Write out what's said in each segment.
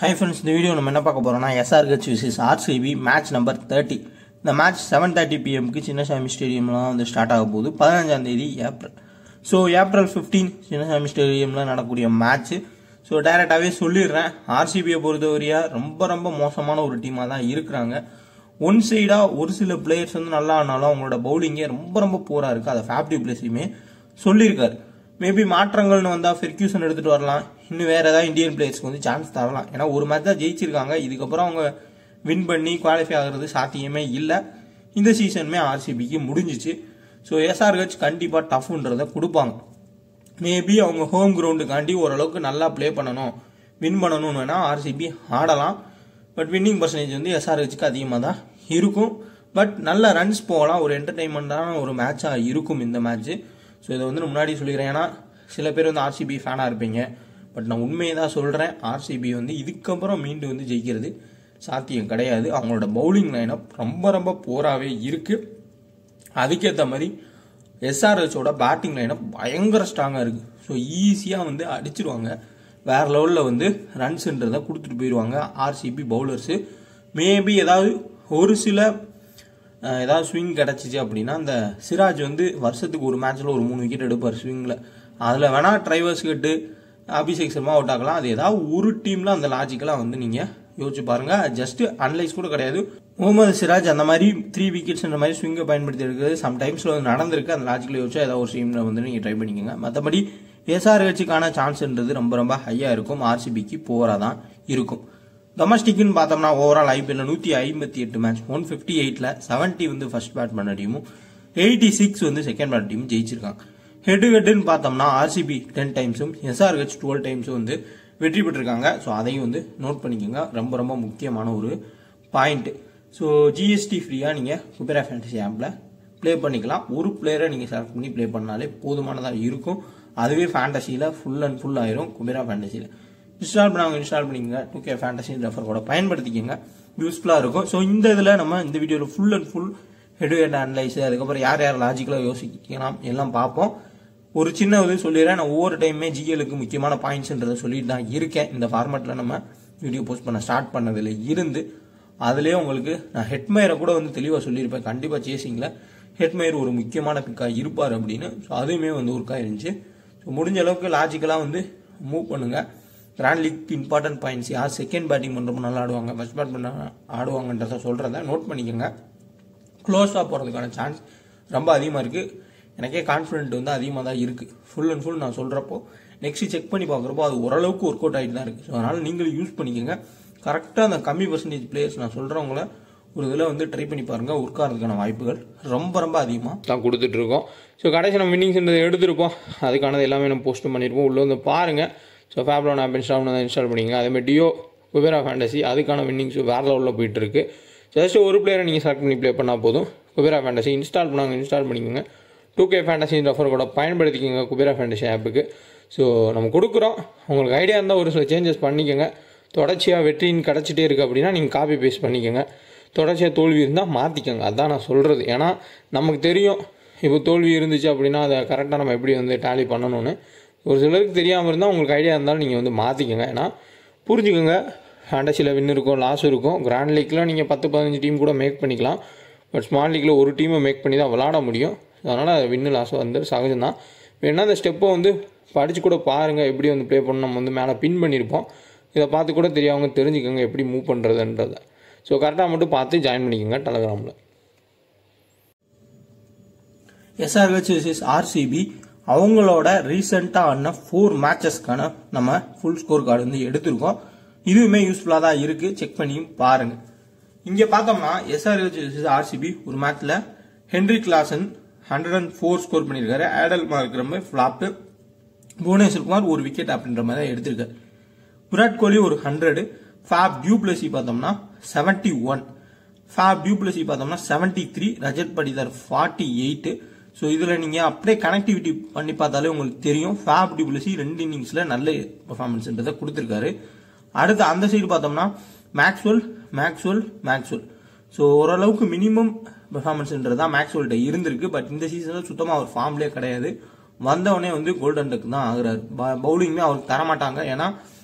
hi friends இந்த video நம்ம என்ன பார்க்க போறோம்னா SRH versus RCB match number thirty இந்த மேட்ச் செவன் தேர்ட்டி பிஎம்க்கு சின்னசாமி ஸ்டேடியம்லாம் வந்து ஸ்டார்ட் ஆக போகுது பதினஞ்சாம் தேதி April so April fifteen Chinnaswamy ஸ்டேடியமில் நடக்கக்கூடிய மேட்ச் ஸோ டைரெக்டாகவே சொல்லிடுறேன் ஆர்சிபியை பொறுத்தவரையா ரொம்ப ரொம்ப மோசமான ஒரு டீமாக தான் இருக்கிறாங்க ஒன் சைடாக ஒரு சில பிளேயர்ஸ் வந்து நல்லா ஆனாலும் அவங்களோட பவுலிங்கே ரொம்ப ரொம்ப போராக இருக்குது அதை ஃபேப்டி பிளேஸையுமே சொல்லியிருக்காரு மேபி மாற்றங்கள்னு வந்தால் ஃபெர்க்யூசன் எடுத்துகிட்டு வரலாம் இன்னும் வேறு ஏதாவது இந்தியன் பிளேயர்ஸ்க்கு வந்து சான்ஸ் தரலாம் ஏன்னா ஒரு மேட்ச் தான் ஜெயிச்சிருக்காங்க இதுக்கப்புறம் அவங்க வின் பண்ணி குவாலிஃபை ஆகிறது சாத்தியமே இல்லை இந்த சீசனுமே ஆர்சிபிக்கு முடிஞ்சிச்சு ஸோ எஸ்ஆர்ஹெச் கண்டிப்பாக டஃப்ன்றதை கொடுப்பாங்க மேபி அவங்க ஹோம் கிரவுண்டுக்காண்டி ஓரளவுக்கு நல்லா ப்ளே பண்ணணும் வின் பண்ணணும்னு வேணால் ஆர்சிபி ஆடலாம் பட் வின்னிங் பர்சன்டேஜ் வந்து எஸ்ஆர்ஹெச்சுக்கு அதிகமாக தான் இருக்கும் பட் நல்ல ரன்ஸ் போகலாம் ஒரு என்டர்டைன்மெண்ட்டான ஒரு மேட்சாக இருக்கும் இந்த மேட்ச்சு ஸோ இதை வந்து நான் முன்னாடி சொல்லிக்கிறேன் ஏன்னா சில பேர் வந்து ஆர்சிபி ஃபேனாக இருப்பீங்க பட் நான் உண்மையை தான் சொல்கிறேன் ஆர்சிபி வந்து இதுக்கப்புறம் மீண்டும் வந்து ஜெயிக்கிறது சாத்தியம் கிடையாது அவங்களோட பவுலிங் லைனப் ரொம்ப ரொம்ப போராகவே இருக்குது அதுக்கேற்ற மாதிரி எஸ்ஆர்ஹெச்சோட பேட்டிங் லைனப் பயங்கர ஸ்ட்ராங்காக இருக்குது ஸோ ஈஸியாக வந்து அடிச்சிருவாங்க வேற லெவலில் வந்து ரன்ஸுன்றதை கொடுத்துட்டு போயிடுவாங்க ஆர்சிபி பவுலர்ஸு மேபி ஏதாவது ஒரு சில அஹ், ஏதாவது ஸ்விங் கிடச்சிச்சு அப்படின்னா அந்த சிராஜ் வந்து வருஷத்துக்கு ஒரு மேட்ச்சில் ஒரு மூணு விக்கெட் எடுப்பார் ஸ்விங்கில் அதில் வேணால் drivers cut Abhishek Sharma out ஆகலாம் அது ஏதாவது ஒரு டீமில் அந்த லாஜிக்கலாக வந்து நீங்கள் யோசிச்சு பாருங்க ஜஸ்ட் அனலைஸ் கூட கிடையாது முகமது சிராஜ் அந்த மாதிரி த்ரீ விக்கெட்ஸ் இந்த மாதிரி ஸ்விங்கை பயன்படுத்தி எடுக்கிறது சம்டைம்ஸில் வந்து நடந்திருக்கு அந்த லாஜிக்கல் யோசிச்சா ஏதாவது ஒரு டீமில் வந்து நீங்கள் ட்ரை பண்ணிக்கோங்க மற்றபடி எஸ்ஆர்ஹெச்சுக்கான சான்ஸ்ன்றது ரொம்ப ரொம்ப ஹையாக இருக்கும் ஆர்சிபிக்கு போராக தான் இருக்கும் டொமஸ்டிக்னு பார்த்தோம்னா ஓவரால் ஐபிஎல்ல நூற்றி ஐம்பத்தி எட்டு மேட்ச் ஒன் ஃபிஃப்டி எயிட்டில் செவன்ட்டி வந்து ஃபர்ஸ்ட் பேட் பண்ண டீமும் எயிட்டி சிக்ஸ் வந்து செகண்ட் பேட் டீமும் ஜெயிச்சிருக்காங்க ஹெட் ஹெட்னு பார்த்தோம்னா ஆர்சிபி டென் டைம்ஸும் எஸ்ஆர்ஹெச் டுவெல் டைம்ஸும் வந்து வெற்றி பெற்றிருக்காங்க ஸோ அதையும் வந்து நோட் பண்ணிக்கோங்க ரொம்ப ரொம்ப முக்கியமான ஒரு பாயிண்ட் ஸோ ஜிஎஸ்டி ஃப்ரீயாக நீங்கள் குபேரா ஃபேண்டசி ஆப்பில் ப்ளே பண்ணிக்கலாம் ஒரு பிளேயரை நீங்கள் செலக்ட் பண்ணி ப்ளே பண்ணாலே போதுமானதாக இருக்கும் அதுவே ஃபேண்டசியில் ஃபுல் அண்ட் ஃபுல் ஆயிரும் குபேரா ஃபேண்டசியில் இன்ஸ்டால் பண்ணவங்க இன்ஸ்டால் பண்ணிக்கோங்க டூ கே ஃபேண்டசி ரெஃபர் கூட பயன்படுத்திக்கோங்க யூஸ்ஃபுல்லாக இருக்கும் ஸோ இந்த இதில் நம்ம இந்த வீடியோவில் full and full head head analyse அதுக்கப்புறம் யார் யார் லாஜிக்கலாக யோசிக்கலாம் எல்லாம் பார்ப்போம் ஒரு சின்ன இது சொல்லிடுறேன் நான் ஒவ்வொரு டைமே ஜிஎலுக்கு முக்கியமான பாயிண்ட்ஸ்ன்றதை சொல்லிட்டு தான் இருக்கேன் இந்த ஃபார்மேட்டில் நம்ம வீடியோ போஸ்ட் பண்ண ஸ்டார்ட் பண்ணதில் இருந்து அதுலேயே உங்களுக்கு நான் ஹெட்மயரை கூட வந்து தெளிவாக சொல்லியிருப்பேன் கண்டிப்பாக சேசிங்கில் ஹெட்மயர் ஒரு முக்கியமான பிக்காக இருப்பார் அப்படின்னு ஸோ அதுவுமே வந்து ஒர்க்காக இருந்துச்சு ஸோ முடிஞ்ச அளவுக்கு லாஜிக்கலாக வந்து மூவ் பண்ணுங்கள் கிராண்ட் லீக் இம்பார்ட்டன்ட் பாயிண்ட்ஸ் யார் செகண்ட் பேட்டிங் பண்ணுறப்ப நல்லா ஆடுவாங்க ஃபர்ஸ்ட் பேட் பண்ண ஆடுவாங்கன்றத சொல்கிறத நோட் பண்ணிக்கோங்க க்ளோஸாக போகிறதுக்கான சான்ஸ் ரொம்ப அதிகமாக இருக்குது எனக்கே கான்ஃபிடென்ட் வந்து அதிகமாக தான் இருக்குது ஃபுல் அண்ட் ஃபுல் நான் சொல்கிறப்போ நெக்ஸ்ட் செக் பண்ணி பார்க்குறப்போ அது ஓரளவுக்கு ஒர்க் அவுட் ஆகிட்டு தான் இருக்குது ஸோ அதனால் நீங்களும் யூஸ் பண்ணிக்கோங்க கரெக்டாக அந்த கம்மி பர்சன்டேஜ் பிளேயர்ஸ் நான் சொல்கிறவங்கள ஒரு இதில் வந்து ட்ரை பண்ணி பாருங்கள் ஒர்க் ஆகிறதுக்கான வாய்ப்புகள் ரொம்ப ரொம்ப அதிகமாக தான் கொடுத்துட்ருக்கோம் ஸோ கடைசி நம்ம வின்னிங்ஸ்ன்றதை எடுத்திருப்போம் அதுக்கானது எல்லாமே நம்ம போஸ்ட் பண்ணியிருப்போம் உள்ளே வந்து பாருங்கள் ஸோ ஃபேப்லோன் ஆப் இன்ஸ்டால் பண்ணி இன்ஸ்டால் பண்ணிங்க அதேமாதிரி டியோ குபேரா ஃபேண்டசி அதுக்கான வின்னிங்ஸ் வேறு லெவலில் போயிட்டு இருக்கு ஜஸ்ட் ஒரு பிளேயரை நீங்கள் செலக்ட் பண்ணி ப்ளே பண்ணால் போதும் குபேரா ஃபேண்டசி இன்ஸ்டால் பண்ணாங்க இன்ஸ்டால் பண்ணிக்கோங்க டூ கே ஃபேண்டசி ரெஃபர் கூட பயன்படுத்திக்கோங்க குபேரா ஃபேண்டசி ஆப்புக்கு ஸோ நம்ம கொடுக்குறோம் உங்களுக்கு ஐடியா இருந்தால் ஒரு சில சேஞ்சஸ் பண்ணிக்கோங்க தொடர்ச்சியாக வெற்றின்னு கிடச்சிட்டே இருக்குது அப்படின்னா நீங்கள் காப்பி பேஸ்ட் பண்ணிக்கோங்க தொடர்ச்சியாக தோல்வி இருந்தால் மாற்றிக்கோங்க அதான் நான் சொல்கிறது ஏன்னா நமக்கு தெரியும் இப்போ தோல்வி இருந்துச்சு அப்படின்னா அதை கரெக்டாக நம்ம எப்படி வந்து டேலி பண்ணணும்னு ஒரு சிலருக்கு தெரியாமல் இருந்தால் உங்களுக்கு ஐடியா இருந்தாலும் நீங்கள் வந்து மாற்றிக்கோங்க ஏன்னா புரிஞ்சுக்கோங்க ஃபேண்டசியில் வின் இருக்கும் லாஸ் இருக்கும் கிராண்ட் லீக்கில் நீங்கள் பத்து பதினஞ்சு டீம் கூட மேக் பண்ணிக்கலாம் பட் ஸ்மால் லீக்கில் ஒரு டீமை மேக் பண்ணி தான் விளாட முடியும் அதனால் வின்னு லாஸ் வந்து சகஜம் தான் வேணால் அந்த ஸ்டெப்பை வந்து படித்து கூட பாருங்கள் எப்படி வந்து ப்ளே பண்ணணும் நம்ம வந்து மேலே பின் பண்ணியிருப்போம் இதை பார்த்து கூட தெரியாதவங்க தெரிஞ்சுக்கோங்க எப்படி மூவ் பண்ணுறதுன்றதை ஸோ கரெக்டாக மட்டும் பார்த்து ஜாயின் பண்ணிக்கோங்க டெலகிராமில் எஸ்ஆர்ஹெச் விசஸ் ஆர்சிபி அவங்களோட ரீசெண்டாக ஆன ஃபோர் மேட்சஸ்க்கான நம்ம ஃபுல் ஸ்கோர் கார்டு வந்து எடுத்திருக்கோம் இதுவுமே யூஸ்ஃபுல்லாக தான் இருக்கு செக் பண்ணியும் பாருங்க இங்க பார்த்தோம்னா எஸ்ஆர்ஹெச் விசஸ் ஆர்சிபி ஒரு மேட்ச்ல Henry Klaasen hundred and four score பண்ணியிருக்காரு ஆடல் மார்க்கிற ஃபிளாப்பு புவனேஸ்வர் குமார் ஒரு விக்கெட் அப்படின்ற மாதிரி தான் எடுத்திருக்காரு விராட் கோலி ஒரு ஹண்ட்ரடு ஃபேப் டியூப்ளசி பார்த்தோம்னா செவன்டி ஒன் ஃபேப் டியூப்ளசி பார்த்தோம்னா seventy three Rajat Patidar forty eight so இதில் நீங்கள் அப்படியே கனெக்டிவிட்டி பண்ணி பார்த்தாலே உங்களுக்கு தெரியும் ஃபேப் டியூப்ளசி ரெண்டு இன்னிங்ஸில் நல்ல பெர்ஃபார்மன்ஸ்ன்றதை கொடுத்துருக்காரு அடுத்து அந்த சைடு பார்த்தோம்னா மேக்ஸ்வெல் மேக்ஸ்வெல் மேக்ஸ்வெல் ஸோ ஓரளவுக்கு மினிமம் பெர்ஃபார்மன்ஸ்ன்றது தான் மேக்ஸ்வெல்கிட்ட இருந்திருக்கு பட் இந்த சீசனில் சுத்தமாக அவர் ஃபார்ம்லேயே கிடையாது வந்தவொடனே வந்து கோல்டன் டக் தான் ஆகுறாரு பவுலிங்குமே அவருக்கு தரமாட்டாங்க ஏன்னா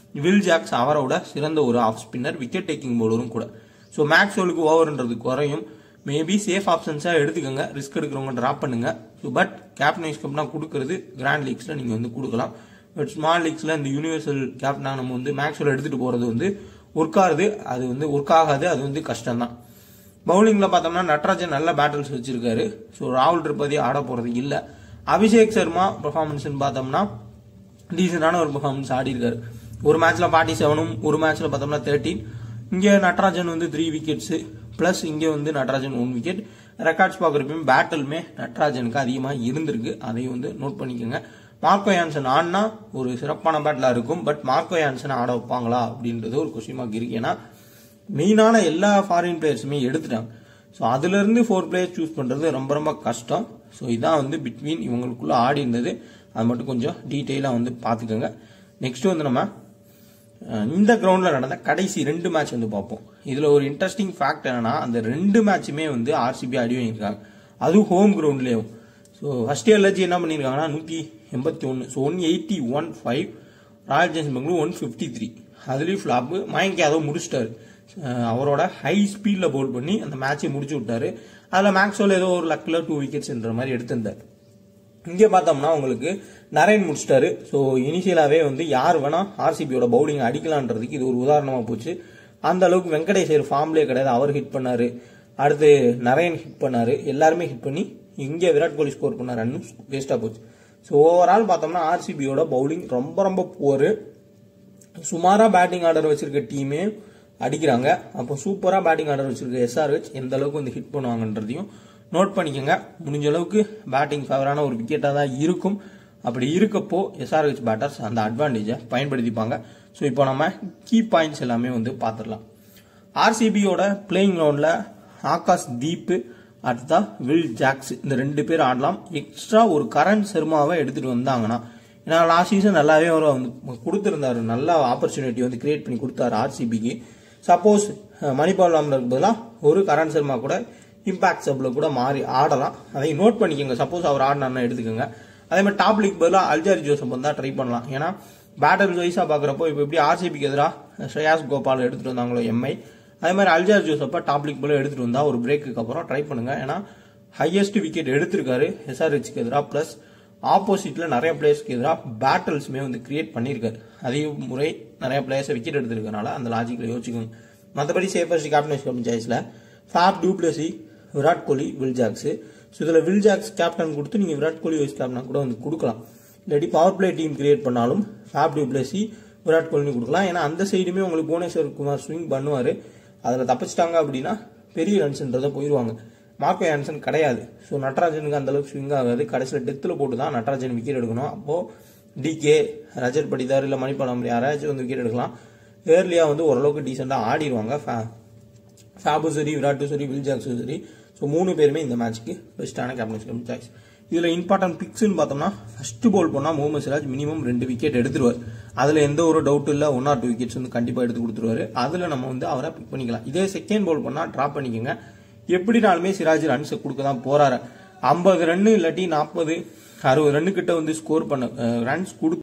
வில் ஜாக்ஸ் அவரோட சிறந்த ஒரு ஆஃப் ஸ்பின்னர் விக்கெட் டேக்கிங் பவுலரும் கூட ஸோ மேக்ஸ்வெலுக்கு ஓவர்ன்றது குறையும் மேபி சேஃப் ஆப்ஷன்ஸாக எடுத்துக்கோங்க ரிஸ்க் எடுக்கிறவங்க ட்ராப் பண்ணுங்க ஸோ பட் கேப்டன் கப்னா கொடுக்கறது கிராண்ட் லீக்ஸில் நீங்கள் வந்து கொடுக்கலாம் பட் ஸ்மால் லீக்ஸில் இந்த யூனிவர்சல் கேப்டனா நம்ம வந்து மேக்ஸ்வெல் எடுத்துகிட்டு போகிறது வந்து ஒர்க் ஆகுது அது வந்து ஒர்க் ஆகாது அது வந்து கஷ்டம் தான் பவுலிங்கில் பார்த்தோம்னா நட்ராஜன் நல்ல பேட்டில்ஸ் வச்சிருக்காரு ஸோ ராகுல் திரிபாதி ஆட போகிறது இல்லை அபிஷேக் சர்மா பெர்ஃபார்மன்ஸ்னு பார்த்தோம்னா டீசெண்டான ஒரு பெர்ஃபார்மன்ஸ் ஆடி இருக்காரு ஒரு மேட்ச்ல ஃபார்ட்டி செவனும் ஒரு மேட்ச்ல பார்த்தோம்னா தேர்ட்டீன் இங்கே நட்ராஜன் வந்து த்ரீ விக்கெட்ஸ் ப்ளஸ் இங்கே வந்து நட்ராஜன் ஒன் விக்கெட் ரெக்கார்ட்ஸ் பார்க்குறப்பையும் பேட்டிலுமே நட்ராஜனுக்கு அதிகமாக இருந்திருக்கு அதையும் வந்து நோட் பண்ணிக்கோங்க மார்க்கோ யான்சன் ஆடினா ஒரு சிறப்பான பேட்டிலாக இருக்கும் பட் மார்க்கோ யான்சன் ஆட வைப்பாங்களா அப்படின்றது ஒரு கொஸ்டின் மார்க் இருக்கு ஏன்னா மெயினான எல்லா ஃபாரின் பிளேயர்ஸுமே எடுத்துட்டாங்க ஸோ அதுலேருந்து ஃபோர் பிளேயர்ஸ் சூஸ் பண்ணுறது ரொம்ப ரொம்ப கஷ்டம் ஸோ இதான் வந்து பிட்வீன் இவங்களுக்குள்ள ஆடி இருந்தது அது மட்டும் கொஞ்சம் டீட்டெயிலாக வந்து பார்த்துக்கோங்க நெக்ஸ்ட் வந்து நம்ம அஹ், இந்த கிரவுண்டில் நடந்த கடைசி ரெண்டு மேட்ச் வந்து பார்ப்போம் இதில் ஒரு இன்ட்ரெஸ்டிங் ஃபேக்ட் என்னன்னா அந்த ரெண்டு மேட்சுமே வந்து ஆர்சிபி அடி வாங்கியிருக்காங்க அதுவும் ஹோம் கிரவுண்ட்லேயும் ஸோ ஃபர்ஸ்ட் இயர்லஜி என்ன பண்ணியிருக்காங்கன்னா நூற்றி எண்பத்தி ஒன்று so one eighty one five royal challenge Bangalore one fifty three அதுலேயும் ஃப்ளாப்பு மயங்கி அதை முடிச்சிட்டாரு அஹ் அவரோட ஹை ஸ்பீடில் பவுல் பண்ணி அந்த மேட்சை முடிச்சு விட்டாரு அதில் மேக்ஸ்வெல் ஏதோ ஒரு லக்கில் டூ விக்கெட்ஸ்ன்ற மாதிரி எடுத்திருந்தார் இங்கே பார்த்தோம்னா உங்களுக்கு நரேன் முடிச்சிட்டாரு ஸோ இனிஷியலாகவே வந்து யார் வேணா ஆர்சிபியோட பவுலிங் அடிக்கலான்றதுக்கு இது ஒரு உதாரணமாக போச்சு அந்த அளவுக்கு வெங்கடேஷர் ஃபார்ம்லேயே கிடையாது அவர் ஹிட் பண்ணாரு அடுத்து நரேன் ஹிட் பண்ணாரு எல்லாருமே ஹிட் பண்ணி இங்கே விராட் கோலி ஸ்கோர் பண்ண ரன்னும் வேஸ்ட்டாக போச்சு ஸோ ஓவரால் பார்த்தோம்னா ஆர்சிபியோட பவுலிங் ரொம்ப ரொம்ப போரு சுமாரா பேட்டிங் ஆர்டர் வச்சிருக்க டீமே அடிக்கிறாங்க அப்போ சூப்பரா பேட்டிங் ஆர்டர் வச்சிருக்க எஸ்ஆர்ஹெச் எந்த அளவுக்கு வந்து ஹிட் பண்ணுவாங்கன்றதையும் நோட் பண்ணிக்கோங்க முடிஞ்ச அளவுக்கு பேட்டிங் ஃபேவரான ஒரு விக்கெட்டாக தான் இருக்கும் அப்படி இருக்கப்போ எஸ்ஆர்ஹெச் பேட்டர்ஸ் அந்த அட்வான்டேஜை பயன்படுத்திப்பாங்க ஸோ இப்போ நம்ம கீ பாயிண்ட்ஸ் எல்லாமே வந்து பார்த்துடலாம் ஆர்சிபியோட பிளேயிங் கிரவுண்டில் ஆகாஷ் தீப் அடுத்தா வில் ஜாக்ஸ் இந்த ரெண்டு பேர் ஆடலாம் எக்ஸ்ட்ரா ஒரு கரண் சர்மாவை எடுத்துட்டு வந்தாங்கன்னா ஏன்னா லாஸ்ட் சீசன் நல்லாவே அவர் வந்து கொடுத்துருந்தாரு நல்ல ஆப்பர்ச்சுனிட்டி வந்து கிரியேட் பண்ணி கொடுத்தாரு ஆர்சிபிக்கு சப்போஸ் மணிபால் லாம்லருக்கு பதிலாக ஒரு கரண் சர்மா கூட இம்பாக்ட் சப்ல கூட மாறி ஆடலாம் அதை நோட் பண்ணிக்கோங்க சப்போஸ் அவர் ஆடினார்னா எடுத்துக்கோங்க அதே மாதிரி டாப் லீக் பதிலாக அல்ஜாரி ஜோசப் வந்து ட்ரை பண்ணலாம் ஏன்னா பேட்டர்ஸ் வைஸாக பார்க்குறப்போ இப்போ எப்படி ஆர்சிபிக்கு எதிராக ஸ்ரேயாஸ் கோபால் எடுத்துட்டு வந்தாங்களோ எம்ஐ அதே மாதிரி அல்ஜார் ஜோசப்பா டாப் லீக் போல எடுத்துட்டு வந்தா ஒரு பிரேக்குக்கு அப்புறம் ட்ரை பண்ணுங்க ஏன்னா ஹையஸ்ட் விக்கெட் எடுத்திருக்காரு எஸ்ஆர்ஹெச்க்கு எதிராக பிளஸ் ஆப்போசிட்ல நிறைய பிளேயர்ஸ்க்கு எதிராக பேட்டில்ஸுமே வந்து கிரியேட் பண்ணியிருக்காரு அதே முறை நிறைய பிளேயர்ஸை விக்கெட் எடுத்திருக்கனால அந்த லாஜிக்கில் யோசிச்சுக்கோங்க மற்றபடி சேஃபஸ்ட் கேப்டன் சாய்ஸ்ல Faf du Plessis Virat Kohli Will Jacks so இதில் வில் ஜாக்ஸ் கேப்டன் கொடுத்து நீங்கள் விராட் கோலி வைஸ் கேப்டனா கூட வந்து கொடுக்கலாம் இல்லாட்டி பவர் பிளே டீம் கிரியேட் பண்ணாலும் ஃபேப் டூப்ளசி விராட் கோலினு கொடுக்கலாம் ஏன்னா அந்த சைடுமே உங்களுக்கு புவனேஸ்வர் குமார் ஸ்விங் பண்ணுவார் அதில் தப்பிச்சிட்டாங்க அப்படின்னா பெரிய ரன்ஸ்ன்றதை போயிடுவாங்க மார்க்கோ ஆன்சன் கிடையாது ஸோ நட்ராஜனுக்கு அந்த அளவுக்கு ஸ்விங் ஆகாது கடைசியில் டெத்தில் போட்டு தான் நட்ராஜன் விக்கெட் எடுக்கணும் அப்போது டிகே ரஜத் படிதார் இல்லை மணிப்பாலம் யாராச்சும் வந்து விக்கெட் எடுக்கலாம் ஏர்லியாக வந்து ஓரளவுக்கு டீசெண்டாக ஆடிடுவாங்க ஃபேபு சரி விராட்டு சரி வில் ஜாக்ஸும் சரி ஸோ மூணு பேருமே இந்த மேட்ச்க்கு பெஸ்ட்டான கேப்டன் சாய்ஸ் இதில் இம்பார்ட்டன்ட் பிக்ஸ்னு பார்த்தோம்னா ஃபர்ஸ்ட் பால் போனால் முகமது சிராஜ் மினிமம் ரெண்டு விக்கெட் எடுத்துருவார் அதில் எந்த ஒரு டவுட் இல்லை ஒன் ஆர் டூ விக்கெட்ஸ் வந்து கண்டிப்பாக எடுத்து கொடுத்துருவாரு அதில் நம்ம வந்து அவரை பிக் பண்ணிக்கலாம் இதே செகண்ட் பால் பண்ணால் ட்ராப் பண்ணிக்கோங்க எப்படினாலுமே சிராஜ் ரன்ஸை கொடுக்க தான் போறாரு ஐம்பது ரன்னு இல்லாட்டி நாற்பது அறுபது ரன்னு கிட்ட வந்து ஸ்கோர் பண்ண ரன்ஸ் கொடு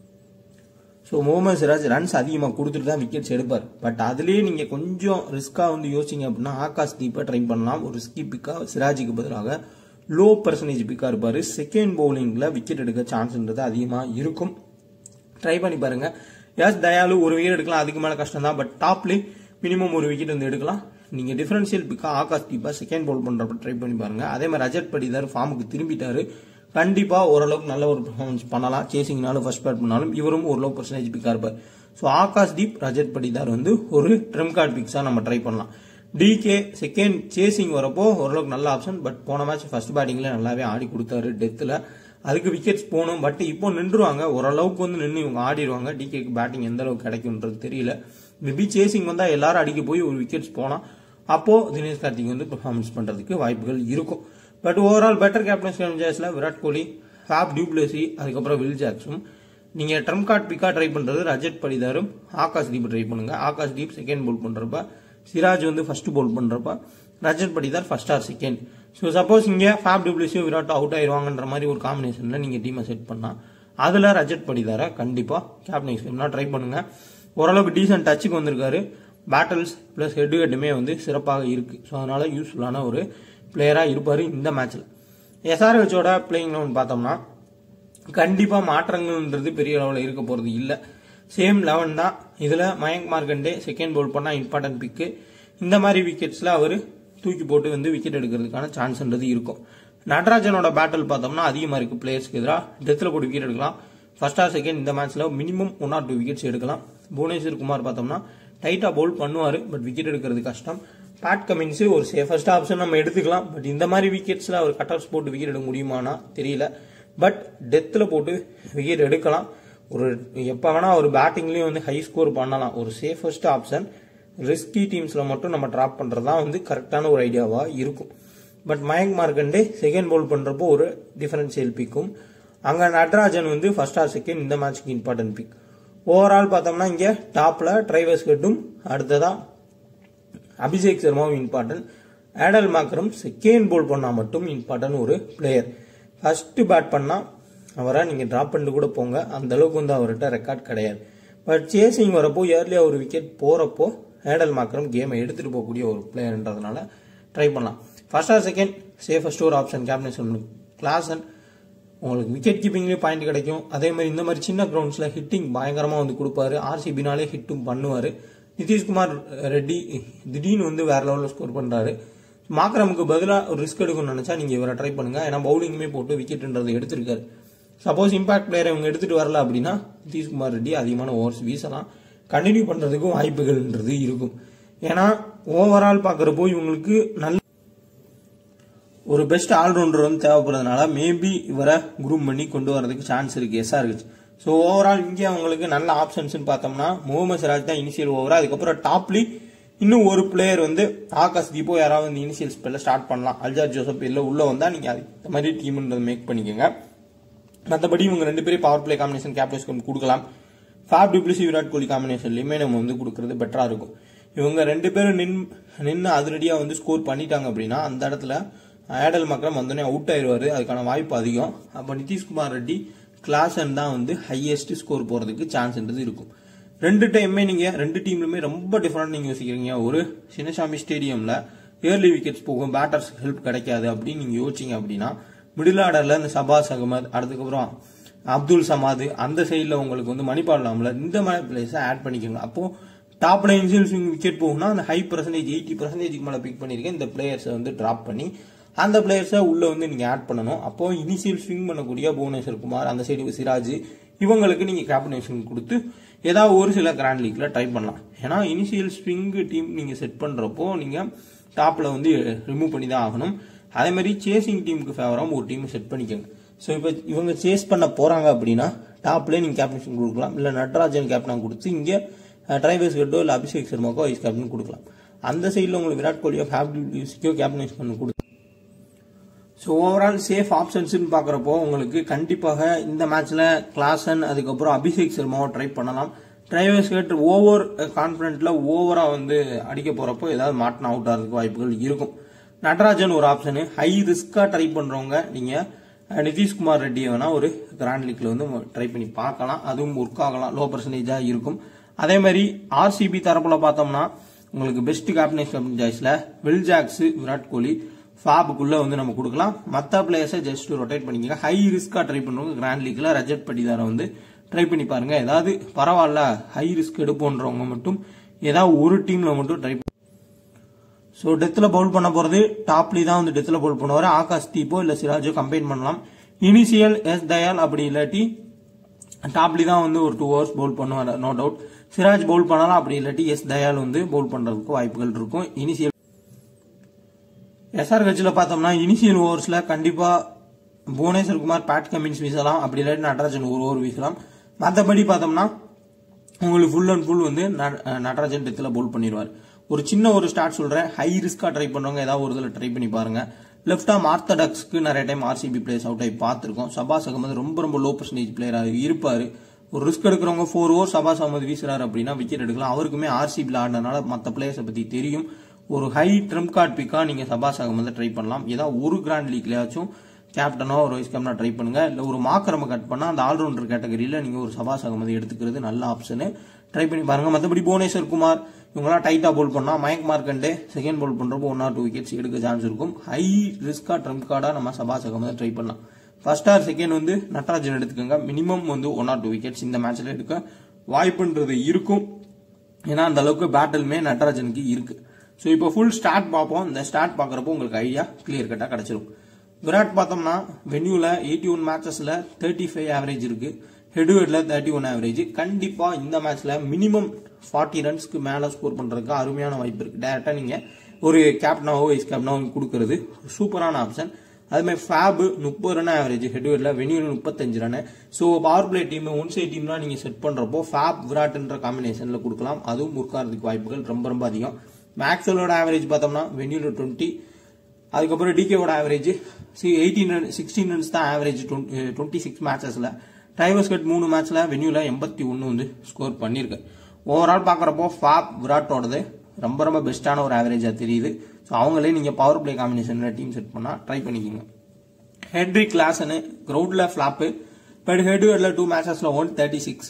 ஸோ முகமது சிராஜ் ரன்ஸ் அதிகமாக கொடுத்துட்டு தான் விக்கெட்ஸ் எடுப்பார் பட் அதுலேயே நீங்கள் கொஞ்சம் ரிஸ்க்காக வந்து யோசிச்சிங்க அப்படின்னா ஆகாஷ் தீப்பை ட்ரை பண்ணலாம் ஒரு ரிஸ்கி பிக்காக சிராஜுக்கு பதிலாக லோ பர்சன்டேஜ் பிக்காக இருப்பார் செகண்ட் பவுலிங்கில் விக்கெட் எடுக்க சான்ஸ்ன்றது அதிகமாக இருக்கும் ட்ரை பண்ணி பாருங்க எஸ் தயாலு ஒரு விக்கெட் எடுக்கலாம் அதுக்கு மேலே கஷ்டம் தான் பட் டாப்லேயே மினிமம் ஒரு விக்கெட் வந்து எடுக்கலாம் நீங்க டிஃபரன்ஷியல் பிக்கா ஆகாஷ் தீபா செகண்ட் பவுல் பண்றப்ப ட்ரை பண்ணி பாருங்க அதே மாதிரி ரஜத் படிதார் ஃபார்முக்கு திரும்பிட்டாரு கண்டிப்பா ஓரளவுக்கு நல்ல ஒரு பெர்ஃபார்மன்ஸ் பண்ணலாம் சேசிங்னாலும் ஃபர்ஸ்ட் பேட் பண்ணாலும் இவரும் ஓரளவு பர்சன்டேஜ் பிக்கா இருப்பார் ஸோ ஆகாஷ் தீப் ரஜத் படிதார் வந்து ஒரு ட்ரம் கார்டு பிக்ஸா நம்ம ட்ரை பண்ணலாம் டிகே செகண்ட் சேசிங் வரப்போ ஓரளவுக்கு நல்ல ஆப்ஷன் பட் போன மேட்ச் ஃபர்ஸ்ட் பேட்டிங்ல நல்லாவே ஆடி கொடுத்தாரு டெத்தில் அதுக்கு விக்கெட்ஸ் போகணும் பட் இப்போ நின்றுவாங்க ஓரளவுக்கு வந்து நின்று இவங்க ஆடிடுவாங்க டிகேக்கு பேட்டிங் எந்த அளவுக்கு கிடைக்கும்ன்றது தெரியல மேபி சேசிங் வந்தா எல்லாரும் அடிக்க போய் ஒரு விக்கெட்ஸ் போனா அப்போ தினேஷ் கார்த்திக் வந்து பெர்ஃபார்மன்ஸ் பண்றதுக்கு வாய்ப்புகள் இருக்கும் பட் ஓவரால் பெட்டர் கேப்டன் சாய்ஸ்ல விராட் கோலி ஃபேப் டியூப்ளேசி அதுக்கப்புறம் வில் ஜாக்ஸும் நீங்க ட்ரம் கார்ட் பிக்கா ட்ரை பண்றது ரஜத் படிதாரும் ஆகாஷ் தீப் ட்ரை பண்ணுங்க ஆகாஷ் தீப் செகண்ட் பவுல் பண்றப்ப சிராஜ் வந்து ஃபர்ஸ்ட் பவுல் பண்றப்ப Rajat Patidar first or second so suppose இங்க ஃபேப் டியூப்ளேசியோ விராட் அவுட் ஆயிருவாங்கன்ற மாதிரி ஒரு காம்பினேஷன்ல நீங்க டீமை செட் பண்ணா அதுல ரஜத் படிதார கண்டிப்பா கேப்டன் ட்ரை பண்ணுங்க ஓரளவுக்கு டீசென்ட் டச்சுக்கு வந்திருக்காரு பேட்டில்ஸ் ப்ளஸ் ஹெட் ஹெட்டுமே வந்து சிறப்பாக இருக்கு ஸோ அதனால யூஸ்ஃபுல்லான ஒரு பிளேயராக இருப்பார் இந்த மேட்ச்சில் எஸ்ஆர்ஹெச்சோட பிளேயிங் லெவன் பார்த்தோம்னா கண்டிப்பாக மாற்றங்கள்ன்றது பெரிய அளவில் இருக்க போகிறது இல்லை சேம் லெவன் தான் இதில் மயங்க் மார்க்கண்டே செகண்ட் பவுல் பண்ணால் இம்பார்ட்டன்ட் பிக்கு இந்த மாதிரி விக்கெட்ஸில் அவர் தூக்கி போட்டு வந்து விக்கெட் எடுக்கிறதுக்கான சான்ஸ்ன்றது இருக்கும் நடராஜனோட பேட்டில் பார்த்தோம்னா அதிகமாக இருக்குது பிளேயர்ஸ்க்கு எதிராக டெத்தில் போட்டு விக்கெட் எடுக்கலாம் ஃபர்ஸ்ட் ஆர் செகண்ட் இந்த மேட்ச்சில் minimum one or two wickets எடுக்கலாம் புவனேஸ்வர் குமார் பார்த்தோம்னா டைட்டாக பவுல் பண்ணுவார் பட் விக்கெட் எடுக்கிறது கஷ்டம் பேட் கமின்ஸ் ஒரு சேஃபஸ்ட் ஆப்ஷன் நம்ம எடுத்துக்கலாம் பட் இந்த மாதிரி விக்கெட்ஸில் அவர் கட் ஆஃப்ஸ் போட்டு விக்கெட் எடுக்க முடியுமானா தெரியல பட் டெத்தில் போட்டு விக்கெட் எடுக்கலாம் ஒரு எப்போ வேணால் ஒரு பேட்டிங்லேயும் வந்து ஹை ஸ்கோர் பண்ணலாம் ஒரு சேஃபஸ்ட் ஆப்ஷன் ரிஸ்கி டீம்ஸில் மட்டும் நம்ம ட்ராப் பண்ணுறது தான் வந்து கரெக்டான ஒரு ஐடியாவாக இருக்கும் but Mayank Markande second bowl பண்ணுறப்போ ஒரு டிஃபரன்ஷியல் பிக்கும் அங்கே நட்ராஜன் வந்து ஃபர்ஸ்ட் ஆர் செகண்ட் இந்த மேட்ச்க்கு இம்பார்ட்டன்ட் பிக் ஓவரால் பார்த்தோம்னா இங்கே டாப்பில் ட்ரைவர்ஸ் கட்டும் அடுத்ததாக அபிஷேக் சர்மாவும் இம்பார்ட்டன்ட் ஆடல் மாக்கரும் செகண்ட் போல் பண்ணால் மட்டும் இம்பார்ட்டன்ட் ஒரு பிளேயர் ஃபர்ஸ்ட் பேட் பண்ணால் அவரை நீங்கள் ட்ராப் பண்ணிட்டு கூட போங்க அந்த அளவுக்கு வந்து அவர்கிட்ட ரெக்கார்ட் கிடையாது பட் சேசிங் வரப்போ ஏர்லியாக ஒரு விக்கெட் போகிறப்போ ஆடல் மாக்கரும் கேமை எடுத்துகிட்டு போகக்கூடிய ஒரு பிளேயர்ன்றதுனால ட்ரை பண்ணலாம் ஃபர்ஸ்ட் ஆர் செகண்ட் சேஃபஸ்ட் ஒரு ஆப்ஷன் கேப்டன் சொல்லணும் கிளாசன் உங்களுக்கு விக்கெட் கீப்பிங்லேயும் பாயிண்ட் கிடைக்கும் அதே மாதிரி இந்த மாதிரி சின்ன கிரவுண்ட்ஸில் ஹிட்டிங் பயங்கரமாக வந்து கொடுப்பாரு ஆர்சிபினாலே ஹிட்டும் பண்ணுவார் நிதிஷ்குமார் ரெட்டி திடீர்னு வந்து வேற லெவலில் ஸ்கோர் பண்ணுறாரு மாக்ரமுக்கு பதிலாக ஒரு ரிஸ்க் எடுக்கணும்னு நினச்சா நீங்கள் இவரை ட்ரை பண்ணுங்க ஏன்னா பவுலிங்குமே போட்டு விக்கெட்ன்றது எடுத்திருக்காரு சப்போஸ் இம்பாக்ட் பிளேயரை இவங்க எடுத்துட்டு வரல அப்படின்னா நிதிஷ்குமார் ரெட்டி அதிகமான ஓவர்ஸ் வீசலாம் கண்டினியூ பண்ணுறதுக்கும் வாய்ப்புகள்ன்றது இருக்கும் ஏன்னா ஓவரால் பார்க்குறப்போ இவங்களுக்கு நல்ல ஒரு பெஸ்ட் ஆல்ரவுண்டர் வந்து தேவைப்படுறதுனால மேபி இவரை குரூம் பண்ணி கொண்டு வரதுக்கு சான்ஸ் இருக்கு எஸ்ஆர்ஹெச் ஸோ ஓவரால் இங்கே அவங்களுக்கு நல்ல ஆப்ஷன்ஸ்னு பார்த்தோம்னா முகமது சிராஜ் தான் இனிஷியல் ஓவரா அதுக்கப்புறம் டாப்லி இன்னும் ஒரு பிளேயர் வந்து ஆகாஷ் தீபோ யாராவது வந்து இனிஷியல் ஸ்பெல்ல ஸ்டார்ட் பண்ணலாம் அல்ஜார் ஜோசப் இல்லை உள்ள வந்தா நீங்க அது இந்த மாதிரி டீம்ன்றது மேக் பண்ணிக்கோங்க மற்றபடி இவங்க ரெண்டு பேரும் பவர் பிளே காம்பினேஷன் கேப்டன்ஸ்க்கு கொடுக்கலாம் ஃபேப் டிப்ளிசி விராட் கோலி காம்பினேஷன்லையுமே நம்ம வந்து கொடுக்கறது பெட்டராக இருக்கும் இவங்க ரெண்டு பேரும் நின் நின்று அதிரடியாக வந்து ஸ்கோர் பண்ணிட்டாங்க அப்படின்னா அந்த இடத்துல ஆடல் மக்கரம் வந்தோடனே அவுட் ஆயிடுவார் அதுக்கான வாய்ப்பு அதிகம் அப்போ நிதிஷ்குமார் ரெட்டி கிளாசன் தான் வந்து ஹையஸ்ட் ஸ்கோர் போகிறதுக்கு சான்ஸ்ன்றது இருக்கும் ரெண்டு டைமே நீங்கள் ரெண்டு டீம்லுமே ரொம்ப டிஃப்ரெண்ட் நீங்கள் யோசிக்கிறீங்க ஒரு சின்னசாமி ஸ்டேடியமில் ஏர்லி விக்கெட்ஸ் போகும் பேட்டர்ஸ் ஹெல்ப் கிடைக்காது அப்படின்னு நீங்கள் யோசிச்சிங்க அப்படின்னா மிடில் ஆர்டரில் இந்த சபாஸ் அகமது அதுக்கப்புறம் அப்துல் சமாது அந்த சைடில் உங்களுக்கு வந்து மணிப்பாடலாம்ல இந்த மாதிரி பிளேஸை ஆட் பண்ணிக்கோங்க அப்போ டாப் லைன்ஸில் ஸ்விங் விக்கெட் போகும்னா அந்த ஹை பர்சன்டேஜ் எயிட்டி பர்சன்டேஜ்க்கு மேலே பிக் பண்ணியிருக்கேன் இந்த பிளேயர்ஸை வந்து ட்ராப் பண்ணி அந்த பிளேயர்ஸை உள்ள வந்து நீங்கள் ஆட் பண்ணணும் அப்போ இனிஷியல் ஸ்விங் பண்ணக்கூடிய புவனேஸ்வர் குமார் அந்த சைடு சிராஜ் இவங்களுக்கு நீங்கள் கேப்டனேஷன் கொடுத்து ஏதாவது ஒரு சில கிராண்ட் லீக்ல ட்ரை பண்ணலாம் ஏன்னா இனிஷியல் ஸ்விங் டீம் நீங்கள் செட் பண்ணுறப்போ நீங்கள் டாப்பில் வந்து ரிமூவ் பண்ணி தான் ஆகணும் அதே மாதிரி சேசிங் டீமுக்கு ஃபேவராக ஒரு டீம் செட் பண்ணிக்கோங்க ஸோ இப்போ இவங்க சேஸ் பண்ண போகிறாங்க அப்படின்னா டாப்லேயே நீங்கள் கேப்டன்ஷிப் கொடுக்கலாம் இல்லை நட்ராஜன் கேப்டனாக கொடுத்து இங்கே டிரைவர்ஸ் கட்டோ இல்லை அபிஷேக் சர்மாக்கோ வைஸ் கேப்டன் கொடுக்கலாம் அந்த சைடில் உங்களுக்கு விராட் கோலியோ ஃபேப்டியூசிக்கோ கேப்டனைஸ் பண்ண கொடுத்து ஸோ ஓவரால் சேஃப் ஆப்ஷன்ஸ்னு பார்க்குறப்போ உங்களுக்கு கண்டிப்பாக இந்த மேட்ச்சில் கிளாசன் அதுக்கப்புறம் அபிஷேக் சர்மாவை ட்ரை பண்ணலாம் டிரைவர்ஸ் கட் ஓவர் கான்ஃபிடென்ட்ல ஓவராக வந்து அடிக்க போகிறப்போ ஏதாவது மாட்டின அவுட் ஆகிறதுக்கு வாய்ப்புகள் இருக்கும் நடராஜன் ஒரு ஆப்ஷனு ஹை ரிஸ்க்காக ட்ரை பண்ணுறவங்க நீங்கள் நிதிஷ்குமார் ரெட்டியை வேணால் ஒரு கிராண்ட் லீக்ல வந்து ட்ரை பண்ணி பார்க்கலாம் அதுவும் ஒர்க் ஆகலாம் லோ பர்சன்டேஜாக இருக்கும் அதே மாதிரி ஆர்சிபி தரப்புல பார்த்தோம்னா உங்களுக்கு பெஸ்ட் கேப்டனைஸ் கேப்டன் சாய்ஸ்ல வில் ஜாக்ஸ் விராட் கோலி ஃபாபுக்குள்ள வந்து நம்ம கொடுக்கலாம் மற்ற பிளேயர்ஸை ஜஸ்ட் ரொட்டேட் பண்ணிக்கோங்க ஹை ரிஸ்கா ட்ரை பண்ணுவாங்க கிராண்ட் லீக்ல ரஜத் பட்டிதாரை வந்து ட்ரை பண்ணி பாருங்க ஏதாவது பரவாயில்ல ஹை ரிஸ்க் எடுப்போன்றவங்க மட்டும் ஏதாவது ஒரு டீம்ல மட்டும் ட்ரை ஸோ டெத்தில் பவுல் பண்ண போகிறது டாப்லி தான் வந்து டெத்தில் பவுல் பண்ணுவார் ஆகாஷ் தீப்போ இல்லை சிராஜோ கம்பைன் பண்ணலாம் இனிஷியல் எஸ் தயால் அப்படி இல்லாட்டி டாப்லி தான் வந்து ஒரு டூ ஹவர்ஸ் பவுல் பண்ணுவார் நோ டவுட் சிராஜ் பவுல் பண்ணலாம் அப்படி இல்லாட்டி எஸ் தயால் வந்து பவுல் பண்ணுறதுக்கு வாய்ப்புகள் இருக்கும் இனிஷியல் எஸ்ஆர் கட்சியில் பார்த்தோம்னா இனிஷியல் ஓவர்ஸில் கண்டிப்பாக புவனேஸ்வர் குமார் பேட் கமின்ஸ் வீசலாம் அப்படி இல்லாட்டி நடராஜன் ஒரு ஓவர் வீசலாம் மற்றபடி பார்த்தோம்னா உங்களுக்கு ஃபுல் அண்ட் ஃபுல் வந்து ந- நடராஜன் டெத்தில் பவுல் பண்ணிடுவார் ஒரு சின்ன ஒரு ஸ்டார்ட் சொல்றேன் ஹை ரிஸ்கா ட்ரை பண்றவங்க ஏதாவது ஒரு இதில் ட்ரை பண்ணி பாருங்க லெஃப்ட் ஆம் ஆர்த்தடாக்ஸ்க்கு நிறைய டைம் ஆர்சிபி பிளேயர்ஸ் அவுட் ஆகி பார்த்துருக்கோம் சபாஸ் அகமது ரொம்ப ரொம்ப லோ பர்சன்டேஜ் பிளேயராக இருப்பார் ஒரு ரிஸ்க் எடுக்கிறவங்க ஃபோர் ஓவர் சபாஸ் அகமது வீசுறாரு அப்படின்னா விக்கெட் எடுக்கலாம் அவருக்குமே ஆர்சிபியில் ஆடினதுனால மற்ற பிளேயர்ஸை பற்றி தெரியும் ஒரு ஹை ட்ரம் கார்ட் பிக்கா நீங்க சபாஸ் அகமது ட்ரை பண்ணலாம் ஏதாவது ஒரு கிராண்ட் லீக்லயாச்சும் கேப்டனோ ஒரு வைஸ் கேப்டனோ ட்ரை பண்ணுங்க இல்ல ஒரு மாக்கரம கட் பண்ணா அந்த ஆல்ரவுண்டர் கேட்டகரியில நீங்க ஒரு சபாஸ் அகமது எடுத்துக்கிறது நல்ல ஆப்ஷனு ட்ரை பண்ணி பாருங்க மற்றபடி புவனேஸ்வர் குமார் இவங்களாம் டைட்டாக போல் பண்ணால் மயக் மார்க்கண்டே செகண்ட் போல் பண்ணுறப்போ ஒன் ஆர் டூ விக்கெட்ஸ் எடுக்க சான்ஸ் இருக்கும் ஹை ரிஸ்காக ட்ரம்ப் கார்டாக நம்ம சபாஸ் அகமது ட்ரை பண்ணலாம் ஃபர்ஸ்ட் ஆர் செகண்ட் வந்து நட்ராஜன் எடுத்துக்கோங்க மினிமம் வந்து ஒன் ஆர் டூ விக்கெட்ஸ் இந்த மேட்ச்ல எடுக்க வாய்ப்புன்றது இருக்கும் ஏன்னா அந்த அளவுக்கு பேட்டிலுமே நட்ராஜனுக்கு இருக்கு ஸோ இப்போ ஃபுல் ஸ்டார்ட் பார்ப்போம் இந்த ஸ்டார்ட் பார்க்குறப்போ உங்களுக்கு ஐடியா கிளியர் கட்டாக கிடைச்சிரும் விராட் பார்த்தோம்னா வென்யூல எயிட்டி ஒன் மேட்சஸ்ல தேர்ட்டி ஃபைவ் ஆவரேஜ் இருக்கு ஹெட்வேர்ட்ல தேர்ட்டி ஒன் ஆவரேஜ் கண்டிப்பா இந்த மேட்ச்ல மினிமம் ஃபார்ட்டி ரன்ஸ்க்கு மேல ஸ்கோர் பண்றதுக்கு அருமையான வாய்ப்பு இருக்கு டேரக்டா நீங்க ஒரு கேப்டனாவோ வைஸ் கேப்டனாவோ கொடுக்கறது சூப்பரான ஆப்ஷன் அதுமாதிரி ஃபேபு முப்பது ரன் ஆவரேஜ் ஹெட்வேர்ட்ல வெனியூல முப்பத்தஞ்சு run so power play team one side டீம்லாம் நீங்க செட் பண்றப்போ ஃபேப் விராட்ன்ற காம்பினேஷன்ல கொடுக்கலாம் அதுவும் உட்காரதுக்கு வாய்ப்புகள் ரொம்ப ரொம்ப அதிகம் மேக்ஸலோட ஆவரேஜ் பார்த்தோம்னா வெனியூல டுவெண்ட்டி அதுக்கப்புறம் டிகேவோட average eighteen run sixteen runs தான் ஆவரேஜ் டுவெண்ட்டி சிக்ஸ் மேட்சஸ்ல டைவர்ஸ் கட் மூணு மேட்ச்ல வென்யூல எண்பத்தி ஒன்று வந்து ஸ்கோர் பண்ணியிருக்கு ஓவரால் பார்க்குறப்போ ஃபாப் விராட்டோடது ரொம்ப ரொம்ப பெஸ்ட்டான ஒரு ஆவரேஜாக தெரியுது ஸோ அவங்களே நீங்கள் பவர் பிளே காம்பினேஷனில் டீம் செட் பண்ணால் ட்ரை பண்ணிக்கோங்க ஹெட்ரிக் கிளாஸ்னு கிரவுண்டில் ஃப்ளாப்பு பட் ஹெட்வேர்டில் டூ மேட்சஸில் one thirty six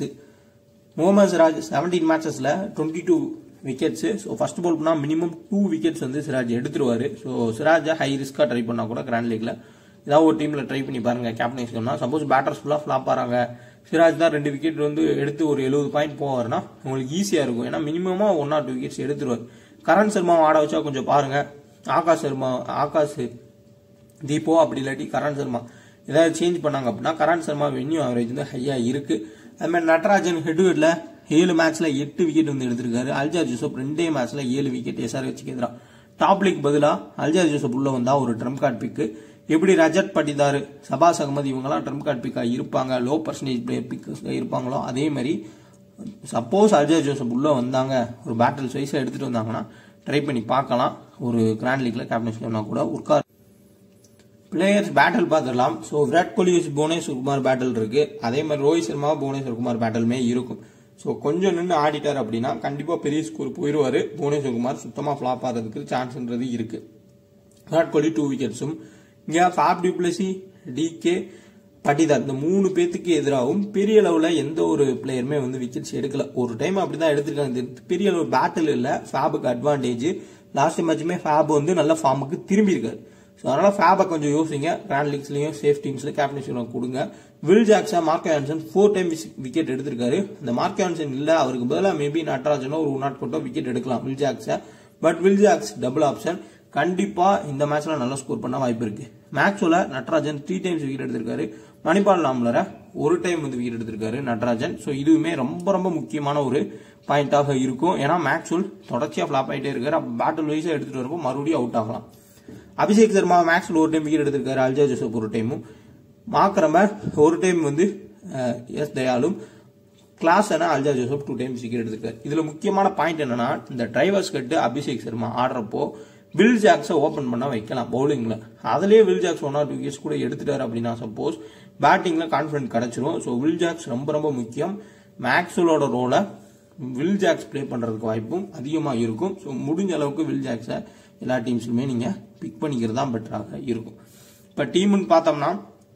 Mohammed Siraj seventeen மேட்சஸில் twenty two wickets so first ball பண்ணால் மினிமம் டூ விக்கெட்ஸ் வந்து சிராஜ் எடுத்துருவாரு ஸோ சிராஜை ஹை ரிஸ்க்காக ட்ரை பண்ணால் கூட கிராண்ட் லீக்ல ஏதாவது ஒரு டீமில் ட்ரை பண்ணி பாருங்க கேப்டனைஸ்னா சப்போஸ் பேட்டர்ஸ் ஃபுல்லாக ஃப்ளாப் ஆறாங்க சிராஜ் தான் ரெண்டு விக்கெட் வந்து எடுத்து ஒரு எழுபது பாயிண்ட் போவார்னா உங்களுக்கு ஈஸியாக இருக்கும் ஏன்னா மினிமமாக ஒன் ஆர் டூ விக்கெட்ஸ் எடுத்துருவார் கரண் சர்மா ஆட வச்சா கொஞ்சம் பாருங்க ஆகாஷ் சர்மா ஆகாஷ் தீபோ அப்படி இல்லாட்டி கரண் சர்மா ஏதாவது சேஞ்ச் பண்ணாங்க அப்படின்னா கரண் சர்மா வென்யூ ஆவரேஜ் வந்து ஹையா இருக்கு அது மாதிரி நட்ராஜன் ஹெட்வேர்ட்ல ஏழு மேட்ச்ல எட்டு விக்கெட் வந்து எடுத்திருக்காரு அல்ஜார் ஜோசப் ரெண்டே மேட்ச்ல ஏழு விக்கெட் எஸ்ஆர் வச்சுக்கு எதிராக டாப் லீக் பதிலா அல்ஜார் ஜோசப் உள்ள வந்தா ஒரு ட்ரம் கார்டு பிக்கு எப்படி ரஜத் பட்டிதார் சபாஸ் அகமது இவங்கெல்லாம் ட்ரம் கார்டு பிக்கா இருப்பாங்க லோ பர்சன்டேஜ் பிளேயர் பிக்கர்ஸ் இருப்பாங்களோ அதே மாதிரி சப்போஸ் அல்ஜார் ஜோசப் உள்ள வந்தாங்க ஒரு பேட்டில் வைஸா எடுத்துட்டு வந்தாங்கன்னா ட்ரை பண்ணி பார்க்கலாம் ஒரு கிராண்ட் லீக்ல கேப்டன்ஷிப்னா கூட உட்கார் பிளேயர்ஸ் பேட்டில் பார்த்துடலாம் ஸோ விராட் கோலி வச்சு புவனேஸ்வர் குமார் பேட்டில் இருக்கு அதே மாதிரி ரோஹித் சர்மா புவனேஸ்வர் குமார் பேட்டிலுமே இருக்கும் ஸோ கொஞ்சம் நின்று ஆடிட்டார் அப்படின்னா கண்டிப்பாக பெரிய ஸ்கோர் போயிடுவார் புவனேஸ்வர் குமார் சுத்தமாக ஃப்ளாப் ஆகிறதுக்கு சான்ஸ்ன்றது இருக்கு விராட் கோலி டூ விக்கெட்ஸும் இங்கே ஃபேப் டியூப்ளசி டிகே பட்டிதார் இந்த மூணு பேத்துக்கு எதிராகவும் பெரிய அளவில் எந்த ஒரு பிளேயருமே வந்து விக்கெட்ஸ் எடுக்கல ஒரு டைம் அப்படிதான் எடுத்திருக்காங்க இது பெரிய அளவு பேட்டில் இல்லை ஃபேபுக்கு அட்வான்டேஜ் லாஸ்ட் மேட்சுமே ஃபேப் வந்து நல்ல ஃபார்முக்கு திரும்பி இருக்காரு ஸோ அதனால ஃபேபை கொஞ்சம் யோசிங்க கிராண்ட் லீக்ஸ்லயும் சேஃப் டீம்ஸ்ல கேப்டன்ஷிப் கொடுங்க வில் ஜாக்ஸா மார்க் ஆன்சன் ஃபோர் டைம் விக்கெட் எடுத்திருக்காரு இந்த மார்க் ஆன்சன் இல்ல அவருக்கு பதிலாக மேபி நட்ராஜனோ ஒரு நாட் கொண்டோ விக்கெட் எடுக்கலாம் வில் ஜாக்ஸா but Will Jacks double option கண்டிப்பா இந்த மேட்ச்ல நல்லா ஸ்கோர் பண்ண வாய்ப்பு இருக்கு மேக்ஸோல நட்ராஜன் த்ரீ டைம்ஸ் விக்கெட் எடுத்திருக்காரு மணிபால் லாம்லர ஒரு டைம் வந்து விக்கெட் எடுத்திருக்காரு நட்ராஜன் ஸோ இதுவுமே ரொம்ப ரொம்ப முக்கியமான ஒரு பாயிண்டாக இருக்கும் ஏன்னா மேக்ஸுல் தொடர்ச்சியா ஃபிளாப் ஆயிட்டே இருக்காரு அப்ப பேட்டில் வைஸா எடுத்துட்டு வரப்போ மறுபடியும் அவுட் ஆகலாம் அபிஷேக் சர்மா மேக்ஸ்ல ஒரு டைம் விக்கெட் எடுத்திருக்காரு அல்ஜா ஜோசப் ஒரு டைமும் மாக்கரம ஒரு டைம் வந்து அஹ், எஸ் தயாலும் கிளாஸ் Alzarri Joseph two times wicket எடுத்திருக்காரு இதுல முக்கியமான பாயிண்ட் என்னன்னா இந்த டிரைவர்ஸ் கட்டு அபிஷேக் சர்மா ஆடுறப்போ வில் ஜாக்ஸை ஓபன் பண்ண வைக்கலாம் பவுலிங்ல அதுலயே Will Jacks one or two wickets கூட எடுத்துட்டாரு அப்படின்னா சப்போஸ் பேட்டிங்ல கான்பிடன்ட் கிடைச்சிரும் ஸோ வில் ஜாக்ஸ் ரொம்ப ரொம்ப முக்கியம் மேக்ஸ்வலோட ரோலை வில் ஜாக்ஸ் ப்ளே பண்றதுக்கு வாய்ப்பும் அதிகமா இருக்கும் ஸோ முடிஞ்ச அளவுக்கு வில் ஜாக்ஸை எல்லா டீம்ஸ்லுமே நீங்க பிக் பண்ணிக்கிறது தான் பெட்டராக இருக்கும் இப்போ டீம்னு பார்த்தோம்னா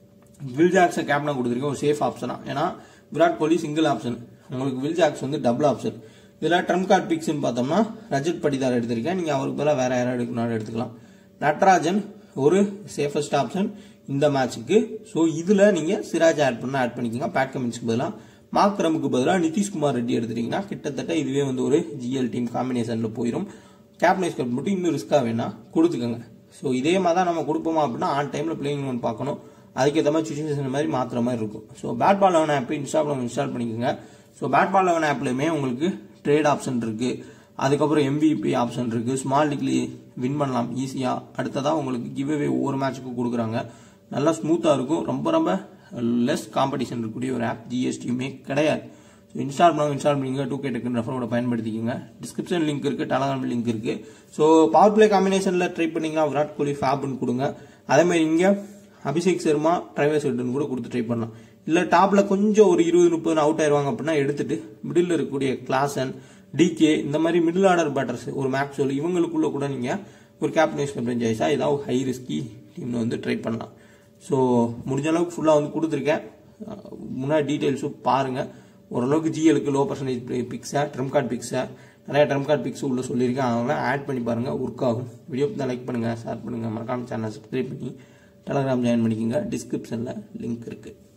வில் ஜாக்ஸை கேப்டனா கொடுத்துருக்க ஒரு சேஃப் ஆப்ஷனா ஏன்னா விராட் கோலி சிங்கிள் ஆப்ஷன் உங்களுக்கு வில் ஜாக்ஸ் வந்து டபுள் ஆப்ஷன் இதில் ட்ரம் கார்ட் பிக்ஸ்னு பார்த்தோம்னா ரஜத் படிதார் எடுத்திருக்கேன் நீங்கள் அவருக்கு பதிலாக வேற யாராவது எடுக்கணும் எடுத்துக்கலாம் நட்ராஜன் ஒரு சேஃபஸ்ட் ஆப்ஷன் இந்த மேட்ச்சுக்கு ஸோ இதில் நீங்கள் சிராஜ் ஆட் பண்ண ஆட் பண்ணிக்கோங்க பேட் கமின்ஸ்க்கு பதிலாக மாக்ரமுக்கு பதிலாக நிதிஷ்குமார் ரெட்டி எடுத்துட்டீங்கன்னா கிட்டத்தட்ட இதுவே வந்து ஒரு ஜிஎல் டீம் காம்பினேஷனில் போயிடும் கேப்டனைஸ் கப் மட்டும் இன்னும் ரிஸ்க்காக வேணா கொடுத்துக்கோங்க ஸோ இதே மாதிரி தான் நம்ம கொடுப்போமா அப்படின்னா ஆன் டைமில் பிளேயிங் ஒன்று பார்க்கணும் அதுக்கேற்ற மாதிரி சுச்சுவேஷன் மாதிரி மாற்றுற மாதிரி இருக்கும் so bat ball eleven app Instagram install பண்ணிக்கோங்க ஸோ பேட் பால் லெவன் ஆப்லையுமே உங்களுக்கு ட்ரேட் ஆப்ஷன் இருக்கு அதுக்கப்புறம் எம்விபி ஆப்ஷன் இருக்கு ஸ்மால் லீக்லி வின் பண்ணலாம் ஈஸியா அடுத்ததா உங்களுக்கு கிவ் அவே ஒவ்வொரு மேட்சுக்கும் கொடுக்குறாங்க நல்லா ஸ்மூத்தா இருக்கும் ரொம்ப ரொம்ப லெஸ் காம்படிஷன் இருக்கக்கூடிய ஒரு ஆப் ஜிஎஸ்டியுமே கிடையாது ஸோ இன்ஸ்டால் பண்ணாங்க இன்ஸ்டால் பண்ணிங்க டூ கே டெக்குன்னு ரெஃபரோட பயன்படுத்திக்கோங்க டிஸ்கிரிப்ஷன் லிங்க் இருக்கு டெலகிராம் லிங்க் இருக்கு ஸோ பவர் பிளே காம்பினேஷன்ல ட்ரை பண்ணீங்கன்னா விராட் கோலி ஃபேப்னு கொடுங்க அதே மாதிரி இங்க அபிஷேக் சர்மா டிரைவர் செட்டுன்னு கூட கொடுத்து ட்ரை பண்ணலாம் இல்ல டாப்ல கொஞ்சம் ஒரு இருபது முப்பது அவுட் ஆயிருவாங்க அப்படின்னா எடுத்துட்டு மிடில் இருக்கக்கூடிய கிளாசன் டிகே இந்த மாதிரி மிடில் ஆர்டர் பேட்டர்ஸ் ஒரு மேக்ஸோல் இவங்களுக்குள்ள கூட நீங்க ஒரு கேப்டனைஸ் ஃப்ரெஞ்சைஸா ஏதாவது ஹை ரிஸ்கி டீம்ல வந்து ட்ரை பண்ணலாம் ஸோ முடிஞ்ச அளவுக்கு ஃபுல்லாக வந்து கொடுத்துருக்கேன் அஹ் முன்னாடி டீட்டெயில்ஸும் பாருங்க ஓரளவுக்கு ஜிஎலுக்கு லோ பர்சன்டேஜ் பிக்ஸை ட்ரம் கார்டு பிக்ஸை நிறைய ட்ரம் கார்டு பிக்ஸ் உள்ள சொல்லியிருக்கேன் அதெல்லாம் ஆட் பண்ணி பாருங்கள் ஒர்க் ஆகும் வீடியோ தான் லைக் பண்ணுங்கள் ஷேர் பண்ணுங்கள் மறக்காம சேனல் சப்ஸ்கிரைப் பண்ணி டெலகிராம் ஜாயின் பண்ணிக்கோங்க டிஸ்கிரிப்ஷனில் லிங்க் இருக்குது